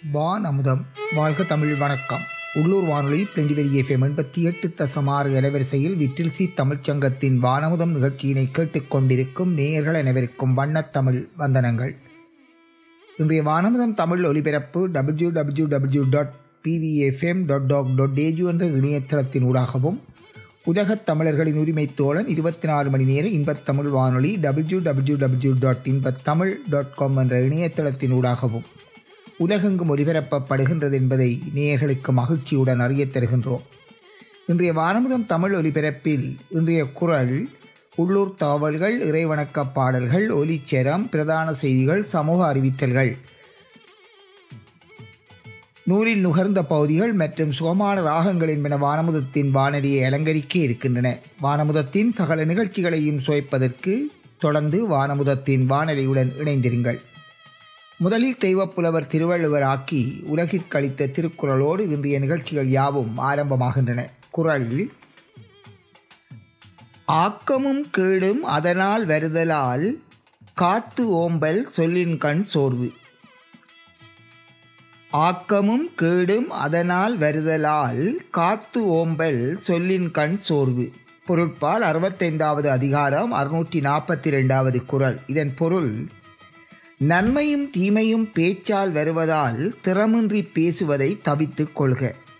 வான் அமுதம் வாழ்க தமிழ் வணக்கம் உள்ளூர் வானொலி பிளெண்டிவெரி எஃப்எம் எண்பத்தி எட்டு தசமாறு அலைவரிசையில் விட்டில் சி தமிழ்ச் சங்கத்தின் வானமுதம் நிகழ்ச்சியினை கேட்டுக்கொண்டிருக்கும் நேயர்கள் அனைவருக்கும் வண்ணத் தமிழ் வந்தனங்கள் இன்றைய வானமுதம் தமிழ் ஒலிபரப்பு W W W dot PVFM dot டாக் டாட் ஏஜு என்ற இணையதளத்தின் ஊடாகவும் உலகத் தமிழர்களின் உரிமை தோழன் இருபத்தி நாலு மணி நேர இன்பத்தமிழ் வானொலி W W W dot Inbathamil dot com என்ற இணையதளத்தின் ஊடாகவும் உலகெங்கும் ஒலிபரப்பப்படுகின்றது என்பதை நேயர்களுக்கு மகிழ்ச்சியுடன் அறியத் தருகின்றோம் இன்றைய வானமுதம் தமிழ் ஒலிபரப்பில் இன்றைய குரல் உள்ளூர் தாவல்கள் இறைவணக்க பாடல்கள் ஒலிச்சரம் பிரதான செய்திகள் சமூக அறிவித்தல்கள் நூலில் நுகர்ந்த பகுதிகள் மற்றும் சுகமான ராகங்கள் என்பன வானமுதத்தின் வானதியை அலங்கரிக்க இருக்கின்றன வானமுதத்தின் சகல நிகழ்ச்சிகளையும் சுவைப்பதற்கு தொடர்ந்து வானமுதத்தின் வானதியுடன் இணைந்திருங்கள் முதலில் தெய்வப்புலவர் திருவள்ளுவர் ஆக்கி உலகிற்களித்த திருக்குறளோடு இன்றைய நிகழ்ச்சிகள் யாவும் ஆரம்பமாகின்றன குரல் ஆக்கமும் கேடும் அதனால் வருதலால் காத்து ஓம்பல் சொல்லின் கண் சோர்வு ஆக்கமும் கேடும் அதனால் வருதலால் காத்து ஓம்பல் சொல்லின் கண் சோர்வு பொருட்பால் அறுபத்தைந்தாவது அதிகாரம் அறுநூற்றி நாற்பத்தி ரெண்டாவது குரல் இதன் பொருள் நன்மையும் தீமையும் பேச்சால் வருவதால் திறமின்றி பேசுவதை தவித்துக் கொள்க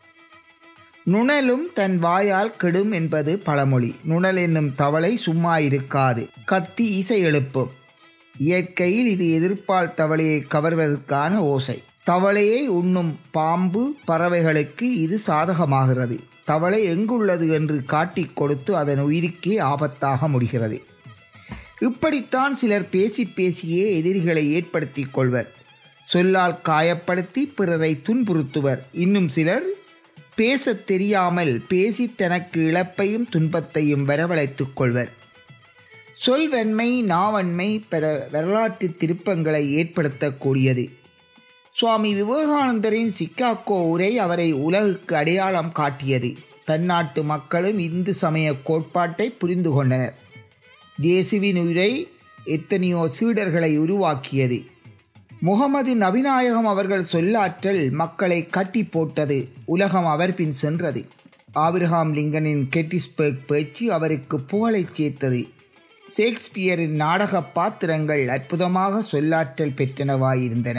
நுணலும் தன் வாயால் கெடும் என்பது பழமொழி நுணல் என்னும் தவளை சும்மா இருக்காது கத்தி இசை எழுப்பும் இயற்கையில் இது எதிர்ப்பால் தவளையை கவர்வதற்கான ஓசை தவளையை உண்ணும் பாம்பு பறவைகளுக்கு இது சாதகமாகிறது தவளை எங்குள்ளது என்று காட்டிக் கொடுத்து அதன் உயிருக்கே ஆபத்தாக முடிகிறது இப்படித்தான் சிலர் பேசி பேசியே எதிரிகளை ஏற்படுத்திக் கொள்வர் சொல்லால் காயப்படுத்தி பிறரை துன்புறுத்துவர் இன்னும் சிலர் பேசத் தெரியாமல் பேசி தனக்கு இழப்பையும் துன்பத்தையும் வரவழைத்துக் கொள்வர் சொல்வன்மை நாவன்மை பிற வரலாற்று திருப்பங்களை ஏற்படுத்தக்கூடியது சுவாமி விவேகானந்தரின் சிக்காகோ உரை அவரை உலகுக்கு அடையாளம் காட்டியது பன்னாட்டு மக்களும் இந்து சமய கோட்பாட்டை புரிந்து கொண்டனர் இயேசுவின் உரை எத்தனையோ சீடர்களை உருவாக்கியது முகமது நபிநாயகம் அவர்கள் சொல்லாற்றல் மக்களை கட்டி போட்டது உலகம் அவர் பின் சென்றது ஆபிரகாம் லிங்கனின் கெட்டிஸ்பர்க் பேச்சு அவருக்கு புகழைச் சேர்த்தது ஷேக்ஸ்பியரின் நாடக பாத்திரங்கள் அற்புதமாக சொல்லாற்றல் பெற்றனவாயிருந்தன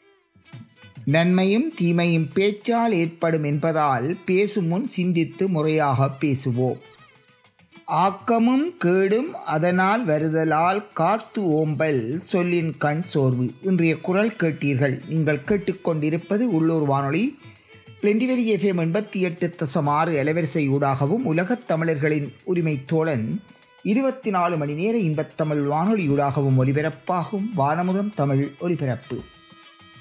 நன்மையும் தீமையும் பேச்சால் ஏற்படும் என்பதால் பேசும் முன் சிந்தித்து முறையாக பேசுவோம் ஆக்கமும் கேடும் அதனால் வருதலால் காத்து ஓம்பல் சொல்லின் கண் சோர்வு இன்றைய குரல் கேட்டீர்கள் நீங்கள் கேட்டுக்கொண்டிருப்பது உள்ளூர் வானொலி பிளெண்டிவெரி எஃப்எம் எண்பத்தி எட்டு தசம் ஆறு அலைவரிசை ஊடாகவும் உலகத் தமிழர்களின் உரிமை தோழன் இருபத்தி நாலு மணி நேர இன்பத்தமிழ் வானொலியூடாகவும் ஒலிபரப்பாகும் வானமுதம் தமிழ் ஒலிபரப்பு